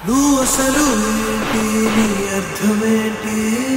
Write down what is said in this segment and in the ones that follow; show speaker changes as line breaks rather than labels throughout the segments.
నువ్వు అసలు ఏంటి నీ అర్థమేంటి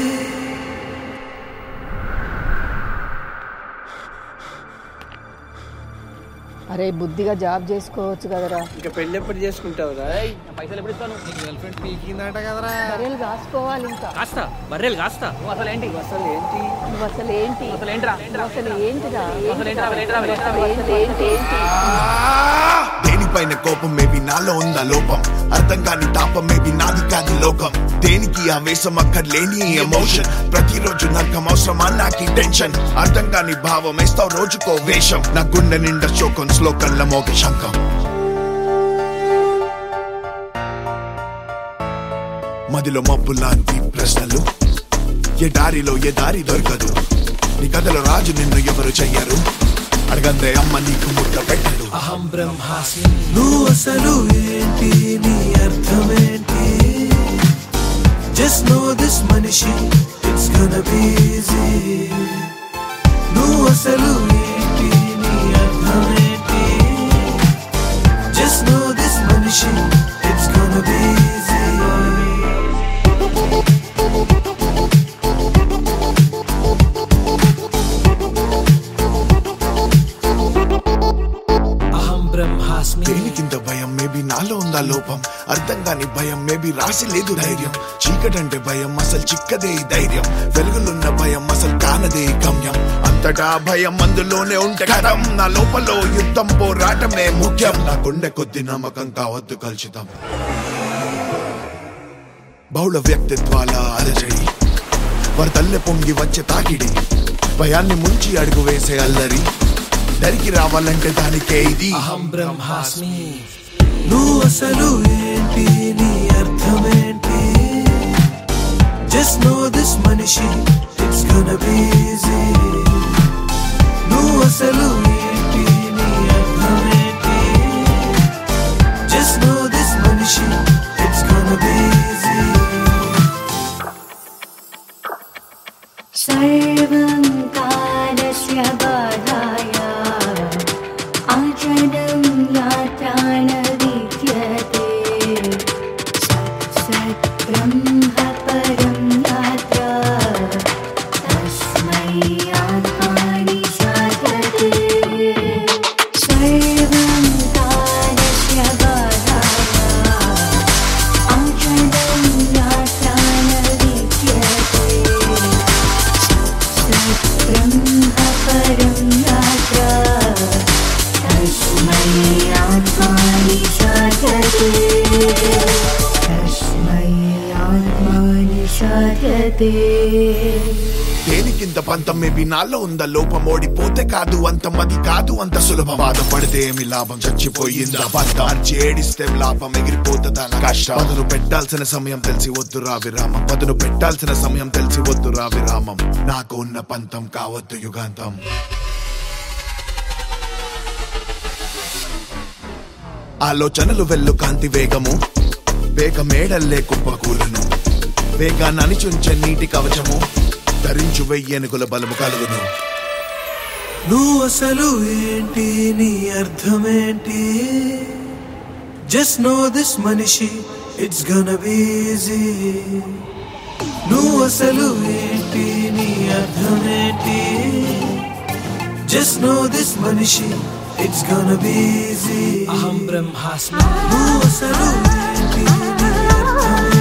అరే బుద్ధిగా జాబ్ చేసుకోవచ్చు కదరా
ఇంకా పెళ్ళి ఎప్పుడు చేసుకుంటావురా
పైసలు ఎప్పుడు ఇస్తాను
గర్ల్ ఫ్రెండ్ పీకిందట కదరా
బర్రెలు కాసుకోవాలి ఇంకా
కాస్తా బర్రెలు కాస్తా నువ్వు అసలు ఏంటి
అసలు ఏంటి
నువ్వు అసలు ఏంటి
అసలు ఏంట్రా
నువ్వు అసలు ఏంటిరా
అసలు ఏంట్రా? అసలు ఏంట్రా?
నువ్వు అసలు ఏంటి ఏంటి ఏంటి
దేనిపైన కోపం మేబీ నాలో ఉందా లోపం అర్థం కాని తాపం మేబీ నాది కాదు లోకం దేనికి ఆవేశం అక్కర్లేని ఎమోషన్ ప్రతిరోజు నరకం అవసరమా నాకు టెన్షన్ అర్థం కాని భావం వేస్తావు రోజుకో వేషం నా గుండె నిండా శోకం శ్లోకంల మోగ శంఖం మదిలో మబ్బు లాంటి ప్రశ్నలు ఏ దారిలో ఏ దారి దొరకదు నీ కథలో రాజు నిన్ను ఎవరు చెయ్యరు అడగందే అమ్మ నీకు ముద్ద పెట్టడు
అహం బ్రహ్మాస్మి
నువ్వు అసలు ఏంటి నీ అర్థమేంటి జస్ట్ నో దిస్ మనిషి ఇట్స్ గonna be easy నువ్వు అసలు ఏంటి నీ అర్థమేంటి జస్ట్ నో దిస్ మనిషి ఇట్స్ gonna be easy
అహం బ్రహ్మాస్మి
దేనికింత భయం మేబీ నాలో ఉందా లోపం అర్థం కాని భయం మేబీ రాసి లేదు ధైర్యం చీకటంటే భయం అసలు చిక్కదే ఈ ధైర్యం వెలుగులున్న భయం అసలు కానదే ఈ గమ్యం అంతటా భయం అందులోనే ఉంటే కథం నా లోపల యుద్ధం పోరాటమే ముఖ్యం నా గుండె కొద్ది నమ్మకం కావద్దు కలుషితం బహుళ వ్యక్తిత్వాల అలజడి వరదల్లె పొంగి వచ్చే తాకిడి భయాన్ని ముంచి అడుగు వేసే అల్లరి దరికి రావాలంటే దానికే ఇది
అహం బ్రహ్మాస్మి
నువ్వు అసలు ఏంటి నీ అర్థమేంటి జస్ట్ నో దిస్ మనిషి ఇట్స్ gonna be easy నువ్వు అసలు ఏంటి నీ అర్థమేంటి జస్ట్ నో దిస్ మనిషి ఇట్స్ gonna be easy
सर्वं कालस्य बाधाय आचरणं यात्रा न विद्यते सत् सत् ब्रह्म परं यात्रा तस्मै आत्मानि साधते सर्वं कालस्य बाधाय आचरणं यात्रा न विद्यते ब्रह्म परं यात्रा तस्मै आत्मानि साधते तस्मै आत्मानि साधते
దేనికింత పంతం మేబీ నాలో ఉందా లోపం ఓడిపోతే కాదు అంత మది కాదు అంత సులభం బాధపడితే ఏమి లాభం చచ్చిపోయిందా బంధం చేడిస్తే లాభం ఎగిరిపోతుందా నా కష్టం పదును పెట్టాల్సిన సమయం తెలిసి వద్దు రా విరామం పదును పెట్టాల్సిన సమయం తెలిసి వద్దు రా విరామం నాకు ఉన్న పంతం కావద్దు యుగాంతం ఆలోచనలు వెళ్ళు కాంతి వేగము వేగ మేడల్లే కుప్పకూలును వేగాన్ని అణిచుంచే నీటి కవచము ధరించు వెయ్యనుగుల బలము కలుగును
నువ్వు అసలు ఏంటి నీ అర్థమేంటి జస్ట్ నో దిస్ మనిషి ఇట్స్ gonna be easy నువ్వు అసలు ఏంటి నీ అర్థమేంటి జస్ట్ నో దిస్ మనిషి ఇట్స్ gonna be easy
అహం బ్రహ్మాస్మి
నువ్వు అసలు ఏంటి నీ అర్థమేంటి